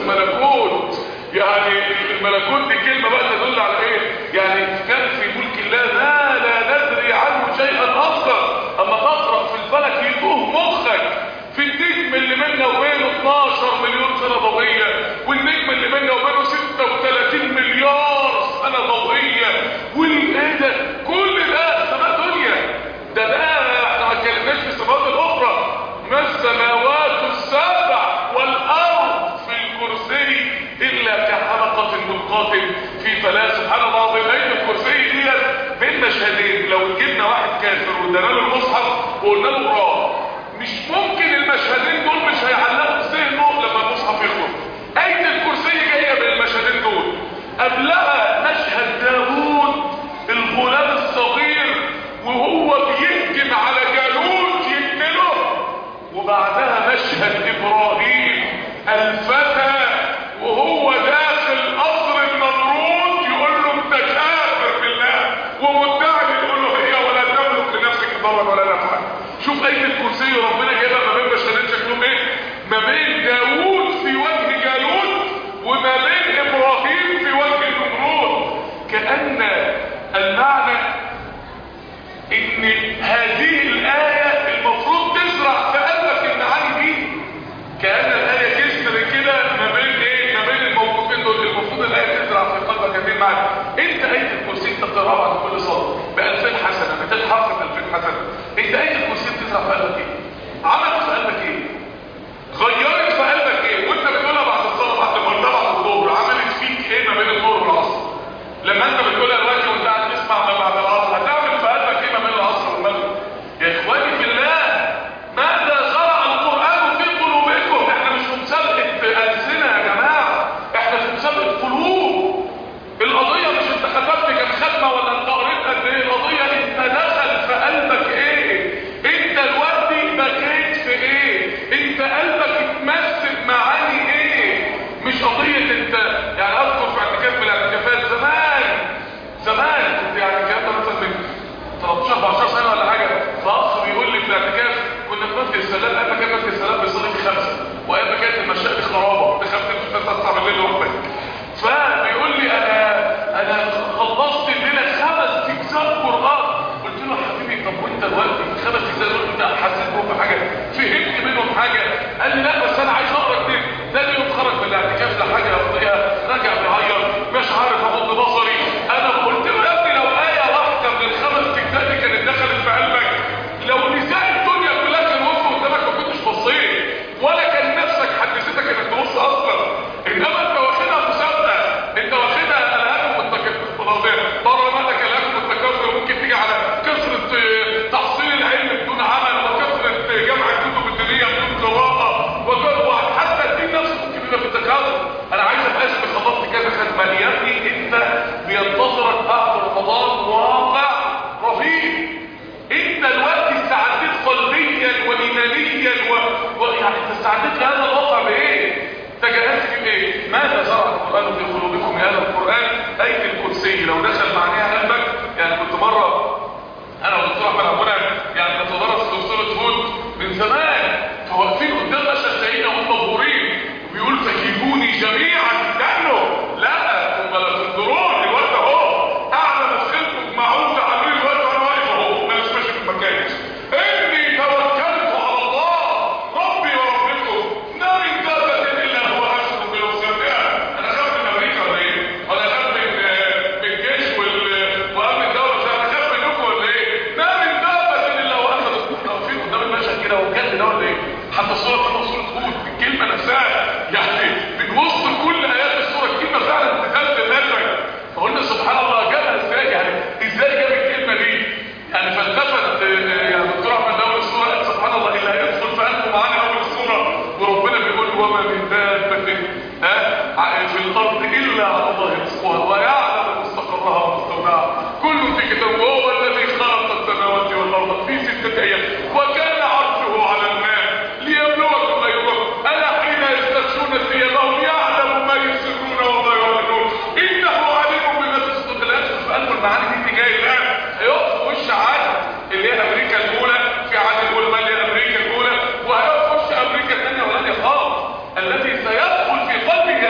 الملكوت يعني الملكوت دي كلمة بقى تدل على ايه يعني كان في ملك الله ما لا ندري عنه شيئا اصلا اما تقرأ في الفلك يتوه مخك في النجم اللي بيننا وبينه 12 مليون سنة ضوئية والنجم اللي بيننا وبينه 36 مليار سنة ضوئية والايه ده كل ده سماء دنيا ده بقى احنا ما اتكلمناش في السماوات الاخرى ما السماوات السبع والارض في الكرسي الا كحلقة ملقاة في فلا سبحان الله العظيم ايه الكرسي دي بين مشهدين لو جبنا واحد كافر وادانا له المصحف وقلنا له اقراه مش ممكن المشهدين دول مش هيعلقوا في ذهنه لما المصحف يخرج ايه الكرسي جايه من المشهدين دول قبلها مشهد داوود الغلام الصغير وهو بيهجم على جالوت يقتله وبعدها مشهد ابراهيم الفتى وهو داخل قصر النمرود يقول له انت كافر بالله ومدعي يقول له هي ولا تملك لنفسك ضرا ولا نفعا شوف ايه الكرسي ربنا جايبها ما بين بشرين شكلهم ايه ما بين داوود في وجه جالوت وما بين ابراهيم في وجه النمرود كأن المعنى ان هذه الآية المفروض تزرع في قلبك المعاني دي كأن الآية جسر كده ما بين ايه ما بين الموقفين دول المفروض الآية تزرع في قلبك هذه المعنى انت آية الكرسي انت بتقراها بعد كل صلاة ب 2000 حسنة 200 حرف ب 2000 حسنة انت آية الكرسي بتزرع في قلبك ايه عملت في قلبك ايه غيرت في قلبك ايه وانت بتقولها بعد الصلاة بعد المغرب بعد الظهر عملت فيك ايه ما بين الظهر والعصر لما انت بتقولها دلوقتي وانت قاعد تسمع ما بعد العصر هتعمل في قلبك ايه ما بين العصر والمغرب يا اخواني في الله ماذا زرع القرآن في قلوبكم احنا مش في مسابقة ألسنة يا جماعة احنا في مسابقة قلوب القضية مش انت ختمت كام ختمة ولا انت قريت قد ايه القضية انت دخل في قلبك ايه انت دلوقتي بكيت في ايه انت قلبك اتمسك معاني ايه مش قضية انت يعني اذكر في اعتكاف من الاعتكافات زمان زمان كنت يعني الكلام ده مثلا من 13 14 سنة ولا حاجة فاخ بيقول لي في الاعتكاف كنا في مسجد السلام قبل كان مسجد السلام بيصلي في خمسة وقبل كانت المشايخ خرابة بخمسة مش بس اصحى بالليل لوحدك فبيقول لي انا انا خلصت الليلة خمس اجزاء قرآن قلت له يا حبيبي طب وانت دلوقتي في خمس اجزاء دول انت حسيت بهم بحاجة فهمت منهم حاجة قال لي لا بس انا عايز اقرا كتير تاني يوم خرج من الاعتكاف لحاجة يقضيها راجع بيعيط مش عارف اغض بصري انا قلت له يا ابني لو آية واحدة من الخمس اجزاء دي كانت دخلت في قلبك لو نساء الدنيا كلها كانوا وقفوا قدامك ما كنتش بصيت ولا كان نفسك حدثتك انك تبص اصلا انما انت واخدها مسابقه انت واخدها الهاكم والتكاثر بره مالك الهاكم والتكاثر ممكن تيجي على كثره آه، تحصيل العلم بدون عمل وكثره جمع الكتب الدينيه بدون قراءه وجر- حتى الدين نفسه ممكن يبقى في التكاثر انا عايز ابقى اسمي خلصت كذا ختمه يا ابني انت بينتظرك بعد رمضان واقع رهيب انت الوقت استعدت قلبيا وايمانيا و... و... يعني انت استعدت لهذا الواقع بايه تجهزت بايه ماذا زرع القران في قلوبكم هذا القران ايه الكرسي لو دخل معناها قلبك يعني كنت مره انا والدكتور احمد عبونا يعني نتدرس في سوره هود من زمان فواقفين قدام اشهر سيدنا وهم مبهورين وبيقول فكيدوني جميعا استنوا لا ثم لا تنظرون الوقت اهو اعلى مدخلكم اجمعوه تعملوا الوقت وانا واقف اهو ما مش في مكاني اني توكلت على الله ربي وربكم ما من دابه الا هو اخذ بنصرتها انا خاف من امريكا ولا ايه؟ ولا خاف من من الجيش وال- وامن الدوله مش انا خاف منكم ولا ايه؟ ما من دابه الا هو اخذ احنا واقفين قدام المشهد كده وكان ده ولا ايه؟ حتى صوره كده صوره هود الكلمه نفسها يعني من وسط كل ايات الصوره الكلمه فعلا بتتقال دماغك فقلنا سبحان الله جابها ازاي يعني ازاي جاب الكلمه دي؟ يعني فالتفت آه، يعني دكتور احمد اول الصوره قال سبحان الله اللي هيدخل في قلبه معانا اول الصوره وربنا بيقول وما من دابه ها في الارض الا على الله رزقها ويعلم مستقرها ومستودعها كل في كتاب وهو الذي خلق السماوات والارض في سته ايام وكان عرشه على الماء ليبلوكم ايكم الا حين يستغشون ثيابهم يعلم ما يسرون وما يعلنون انه عليم بما تصدق لا يدخل في قلبه المعاني دي جاي الان هيقف في وش عاد اللي هي امريكا الاولى في عاد الاولى ما اللي هي امريكا الاولى وهيقف في وش امريكا الثانيه والثانيه خالص الذي سيدخل في قلبه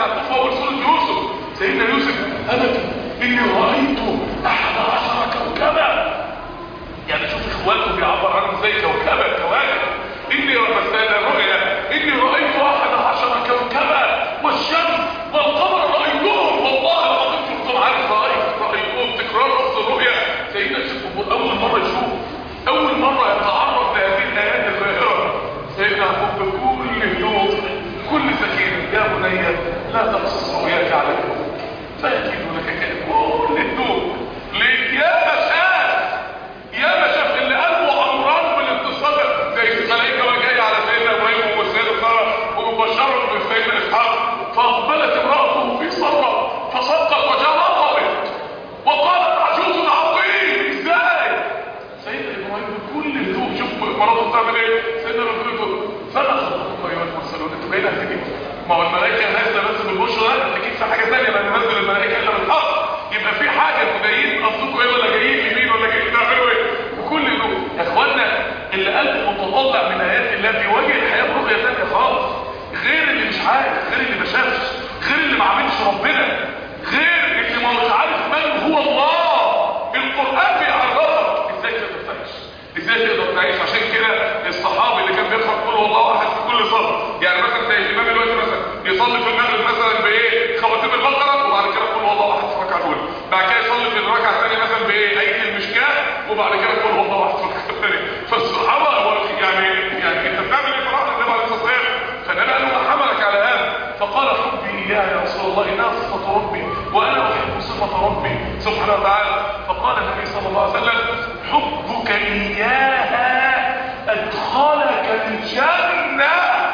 يعقوب في اول سوره يوسف سيدنا يوسف ابدا اني رايت احد عشر كوكبا يعني شوف اخواته بيعبر عنهم زي كوكبا كواكب اني بس الرؤيا اني رايت احد عشر كوكبا والشمس والقمر رايتهم والله العظيم شفتهم عارف رايت رايتهم تكرار نفس الرؤيا سيدنا يوسف اول مره يشوف اول مره يتعرض لهذه الايات الباهره سيدنا يعقوب بكل هدوء كل سكينه يا بني لا تقصص رؤياك على الكون فيكيد لك كيد كل هدوء ليه يا مشاف يا مشاف اللي قلبه عمران بالاتصال زي الملائكه وهي جايه على سيدنا ابراهيم وسيدنا ساره ومبشرا بسيدنا اسحاق فاقبلت امراته في صره فصدقت وجربت وقالت عجوز عظيم ازاي سيدنا ابراهيم بكل هدوء شوف مراته بتعمل ايه سيدنا ابراهيم بتقول فما خطبكم ايها المرسلون انتوا جايين هتجيب ما هو الملائكه نازله بس بالبشرى اكيد في حاجه ثانيه لما ننزل الملائكه الا بالحق يبقى في حاجه انتوا جايين قصدكم ايه ولا جايين يمين ولا جايين تعملوا ايه بكل هدوء يا اخوانا اللي قلبه متطلع من ايات الله بيواجه الحياه برؤيه ثانيه خالص غير اللي مش عارف غير اللي ما شافش غير اللي ما عملش ربنا غير اللي ما مش عارف من هو الله القران بيعرفك ازاي تقدر تعيش ازاي تقدر تعيش عشان كده الصحابي اللي كان بيقرا قول هو الله احد في كل صلاه يعني مثلا زي الامام الوقت مثلا يصلي في المغرب مثلا بايه خواتيم البقره وبعد كده قول هو الله احد في الركعه الاولى بعد كده يصلي في الركعه الثانيه مثلا بايه ايه المشكاه وبعد كده قول هو الله احد في الركعه الثانيه فالصحابه هو يعني يعني انت بتعمل ايه في رحمه النبي عليه الصلاه والسلام فالنبي قال له ما حملك على هذا فقال حبي اياه يا رسول الله انها صفه ربي وانا احب صفه ربي سبحانه وتعالى فقال النبي صلى الله عليه وسلم حبك اياها ادخلك الجنه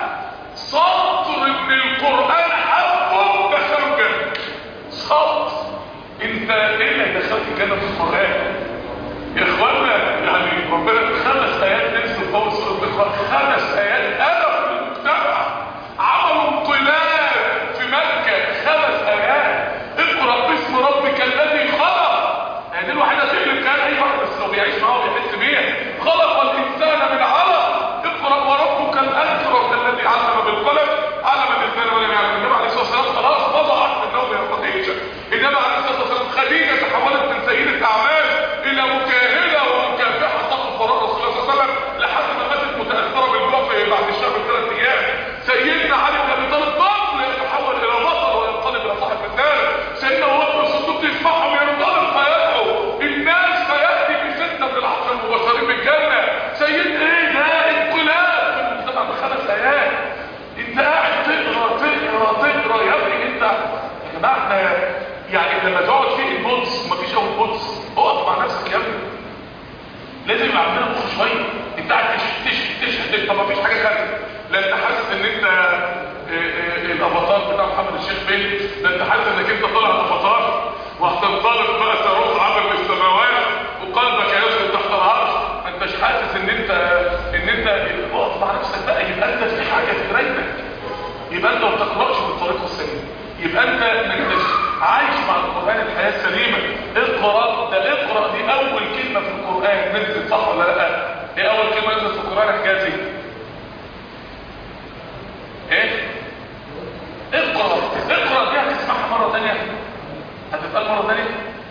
سطر من القران حبه دخلك سطر انت ايه اللي دخلك الجنه في القران يا اخوانا يعني ربنا خمس ايات نزل في اول سوره الاقراء خمس ايات قلبوا المجتمع عملوا انقلاب في مكه خمس ايات اقرا باسم ربك الذي خلق يعني دي الوحيده تقلب كان اي واحد بس لو بيعيش معاه بيحس بيها خلق الانسان من علق اقرا وربك الاكرم الذي علم بالقلم علم الانسان ولم يعلم النبي عليه الصلاه والسلام خلاص وضعت من نوم يا خديجه النبي عليه الصلاه والسلام خديجه تحولت من سيده اعمال الى مكاهله ومكافحه تقف وراء رسول الله صلى الله عليه وسلم لحد ما ماتت متاثره بالوفاه بعد الشهر بثلاث ايام سيدنا علي بن ابي طالب طفل يتحول الى بطل وينقلب الى صاحب الرساله سيدنا ابو بكر الصديق يسمعهم ينطلق فيدعو الناس فياتي بسته من العشر المبشرين بالجنه سيد ايه ده انقلاب في المجتمع بخمس ايات انت قاعد تقرا تقرا تقرا يا ابني انت يا جماعه احنا يعني لما تقعد في القدس ومفيش اول قدس اقف مع نفسك يا ابني لازم يبقى عندنا مخ شويه انت قاعد تشهد تشهد تشهد طب مفيش حاجه خارجه لا انت حاسس ان انت اه اه الافاتار بتاع محمد الشيخ بيه ده انت حاسس انك انت طالع افاتار وهتنطلق بقى صاروخ عبر للسماوات وقلبك يسجد تحت العرش ما انتش حاسس ان انت ان انت اقف مع نفسك بقى يبقى انت في حاجه في رايتك يبقى انت ما بتقراش بالطريقه السليمه يبقى انت انك عايش مع القران الحياه السليمه اقرا ده اقرا دي اول كلمه في القران نزلت صح ولا لا ايه اول كلمه نزلت في القران حجازي ايه اقرا اقرا دي هتسمعها مره ثانيه هتتقال مره ثانيه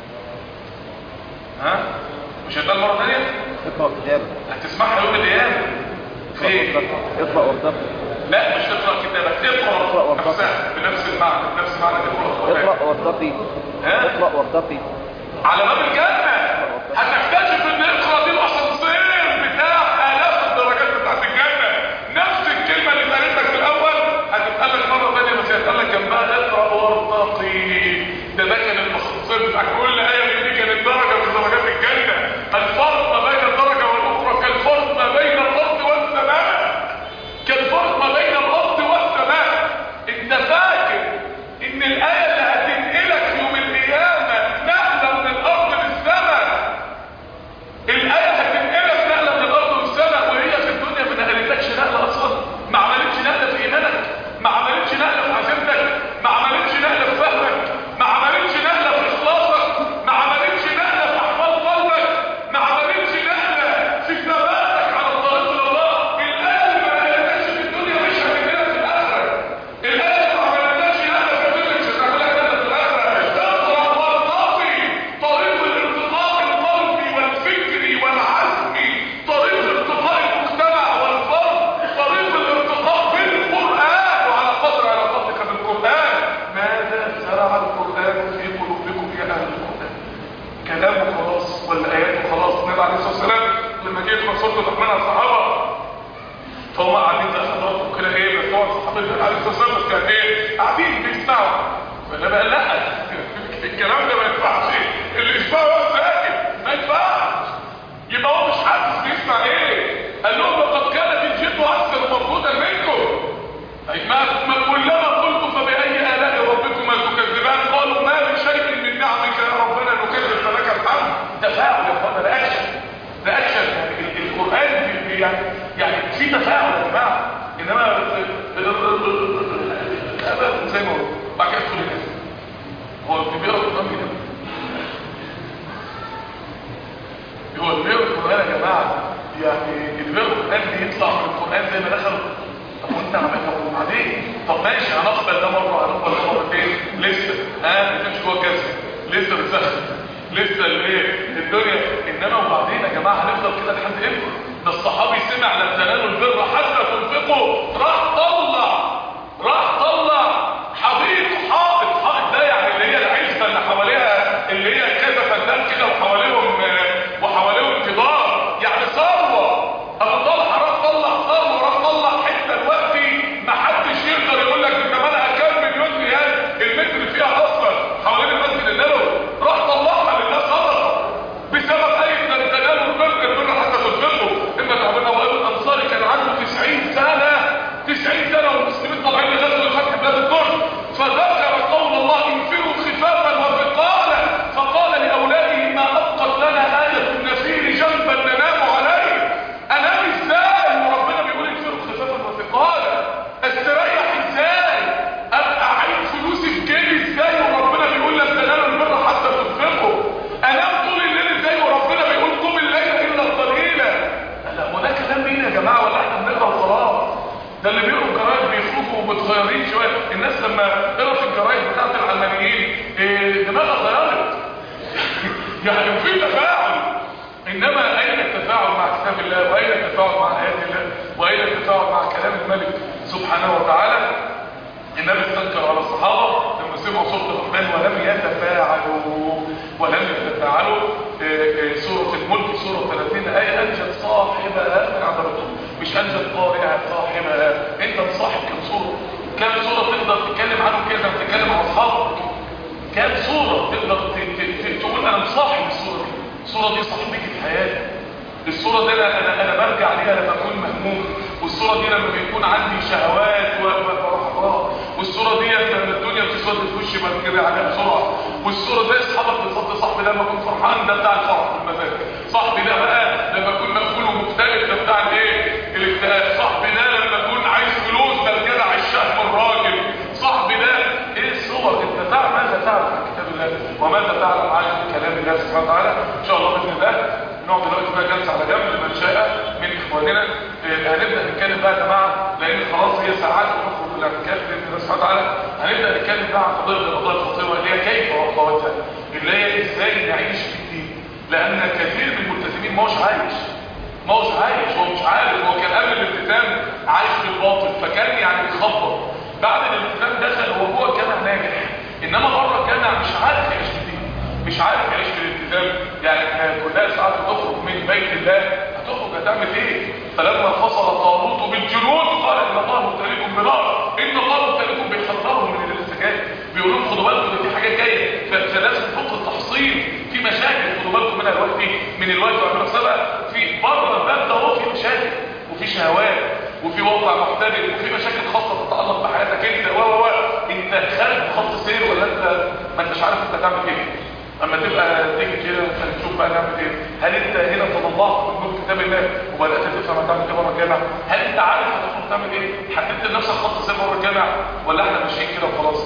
ها مش هتتقال مره ثانيه اقرأ كتابك هتسمعها يوم القيامه فين اقرأ وارتقي لا مش تقرا كتابك اقرأ اقرا وارتقي. نفسها بنفس المعنى بنفس معنى اقرا اقرأ وارتقي ها؟ اقرأ وارتقي على باب الجنة هتكتشف ان اقرا دي الاسانسير بتاع الاف الدرجات بتاعت الجنة نفس الكلمة اللي اتقالت لك في الاول هتتقال لك مرة ثانية بس هيتقال لك جنبها اقرا وارتقي ده ده كان الاسانسير بتاع كل آية من دي كانت درجة من درجات الجنة الفرق ما بين الدرجة والاخرى كالفرق ما بين الارض والسماء كالفرق ما بين الارض والسماء انت فاكر ان الايه اللي هتنقلك يوم القيامه نقله من الارض للسماء فالنبي قال لا الكلام ده ما ينفعش اللي يسمعه هو ساكت ما ينفعش يبقى هو مش حاسس بيسمع ايه قال لهم لقد كانت الجن اكثر مفروضا منكم ما ما كلما قلت فبأي آلاء ربكما تكذبان قالوا ما من شيء من نعمك يا ربنا نكذب فلك الحمد تفاعل يا اخوانا ده اكشن ده اكشن يعني ال- القرآن بي- بي- يعني يعني في تفاعل يا جماعة انما أبدا زي ما هو بعد كده تدخل الناس هو اللي بيقرا القرآن كده هو اللي بيقرا القرآن يا جماعة يعني اللي بيقرا القرآن بيطلع من القرآن زي ما دخل طب وانت عملت طب وبعدين طب ماشي هنقبل ده مرة هنقبل ده مرتين لسه ها بتمشي جوه كذا لسه بتسخن لسه الايه الدنيا انما وبعدين يا جماعه هنفضل كده لحد امتى ده الصحابي سمع لن تنالوا البر حتى تنفقوا راح طلع راح طلع حديق حائط حائط ده يعني اللي هي العزبه اللي حواليها اللي هي كذا فدان كده وحواليهم آه، وحواليهم جدار يعني ثروه ابو طلحه راح طلع ثروه راح طلع حته دلوقتي ما حدش يقدر يقول لك ده مالها كام مليون ريال المتر فيها اصلا حوالين المسجد النبوي راح طلعها للناس صدقه بسبب اي لن تنالوا البر البر حتى تنفقوا اما تعبنا وابو الانصاري كان عنده 90 سنه 90 سنه والمسلمين طالعين لغزو فتح بلاد الكفر فذكر قول الله انفروا خفافا وثقالا فقال لاولاده ما ابقت لنا ايه النفير جنبا ننام عليه انام ازاي وربنا بيقول انفروا خفافا وثقالا استريح ازاي ابقى عايز فلوسي في جيبي ازاي وربنا بيقول لن تنالوا البر حتى تنفقوا انام طول الليل ازاي وربنا بيقول قم الليل الا قليلا لا هو ده كلام مين يا جماعه ولا احنا بنقرا وخلاص ده اللي بيقروا الجرايد بيخرجوا متغيرين شويه الناس لما قرأت الجرايد بتاعت العلمانيين إيه، دماغها اتغيرت يعني في تفاعل انما اين التفاعل مع كتاب الله واين التفاعل مع ايات الله واين التفاعل مع كلام الملك سبحانه وتعالى النبي استنكر على الصحابه لما سمعوا صوت الرحمن ولم يتفاعلوا ولم يتفاعلوا آه، آه، سوره الملك سوره 30 ايه انجت صاحبها من عذابهم مش انجت قارئها صاحبها انت مصاحب كم سوره كم سوره تقدر تتكلم عنهم كده لما تتكلم عن اصحابك كام صورة تقدر ت- ت- ت- تقول انا مصاحب الصورة دي الصورة دي صاحبتي في حياتي الصورة دي انا انا انا برجع ليها لما اكون مهموم والصورة دي لما بيكون عندي شهوات و- و- وبروح وراها والصورة دي لما الدنيا بتسود في وشي بجري عليها بسرعة والصورة دي اصحابك بالظبط صاحبي ده لما اكون فرحان ده بتاع الفرح والمزاج صاحبي ده بقى لما اكون مقفول ومختلف ده بتاع الايه الاكتئاب صاحبي ده لما اكون عايز فلوس ده الجدع الشهم الراجل صاحبي ده ايه الصور انت تعلم ماذا تعلم عن كتاب الله وماذا تعلم عن كلام الله سبحانه وتعالى ان شاء الله باذن الله نقعد دلوقتي بقى جلسه على جنب لمن شاء من اخواننا آه، هنبدا نتكلم بقى يا جماعه لان خلاص هي ساعات ونخرج من الاعتكاف باذن الله سبحانه وتعالى هنبدا نتكلم بقى عن قضيه من القضايا الخطيره اللي هي كيف واخواتها اللي هي ازاي نعيش في الدين لان كثير من الملتزمين ما هوش عايش ما هوش عايش هو مش عارف هو كان قبل الالتزام عايش في الباطل فكان يعني بيخبط بعد الالتزام دخل هو جوه الجامع ناجح انما بره الجامع مش عارف يعيش في الدين مش عارف يعيش في الالتزام يعني احنا كلها ساعات بتخرج من بيت الله هتخرج هتعمل ايه فلما فصل طالوت بالجنود قال ان الله مبتليكم بنار ان الله مبتليكم بيحذرهم من الارتجال بيقول لهم خدوا بالكم ده في حاجات جايه ف- فلازم فوق التحصين في مشاكل خدوا بالكم منها دلوقتي من الوقت واعملوا سبق في بره الباب ده هو في مشاكل وفي شهوات وفي وضع محتدل وفي مشاكل خاصه تتعلق بحياتك انت و و و انت خارج خط سير ولا انت ما انتش عارف انت تعمل ايه اما تبقى تيجي كده نشوف بقى نعمل ايه هل انت هنا تضلعت من نور كتاب الله وبدات تفهم هتعمل ايه بره الجامع هل انت عارف هتدخل تعمل ايه حددت لنفسك خط سير بره الجامع ولا احنا ماشيين كده وخلاص